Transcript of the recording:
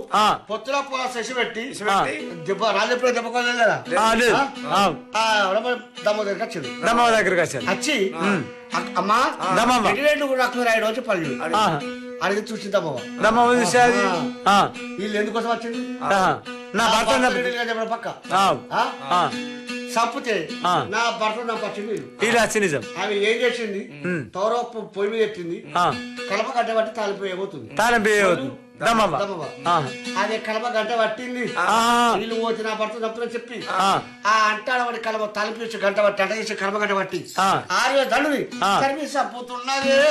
ఆ. పొత్తుల పొల శశి పెట్టి పెట్టి. దెబ్బ రాజప్పుడు దెబ్బకోలేదు కదా ఆ, లేదు ఆ? ఆ, ఆ, రమ దమ్మ దగ్గరికి వచ్చింది దమ్మవ్వ దగ్గరికి వచ్చాను వచ్చి అక్- అమ్మా దమ్మవ్వ. ఎటువంటి కూడా నాకు రాయడం వచ్చి పళ్ళు ఆ, అడిగి చూసి దమ్మవ్వ దమ్మవ్వ చూసేది ఆ, వీళ్ళు ఎందుకోసం వచ్చింది ఆ, నా భర్త భర్త నమ్మి- రెడీగా చెప్పిన పక్క ఆ, ఆ? ఆ, చంపితే ఆ. నా భర్త నాకు వచ్చింది ఇది వచ్చి నిజం ఆమె ఏం చేసింది తౌరవ పొయ్యి మీద ఎత్తింది ఆ, కలప గడ్డ పట్టి తాలిపోయబోతుంది తాళం పేయవద్దు దమ్మవ్వ దమ్మవ్వ. ఆ, అదే కలప గంట పట్టింది ఆ, వీళ్ళు పోతే నా భర్త తప్పున చెప్పి ఆ. ఆ అంటాడు వాడి కలప తలిపి గంట పట్టి అంట చేసి కలప గంట పట్టి ఆ. ఆరు దండుని ఆ. తరిమి సప్పుతున్నది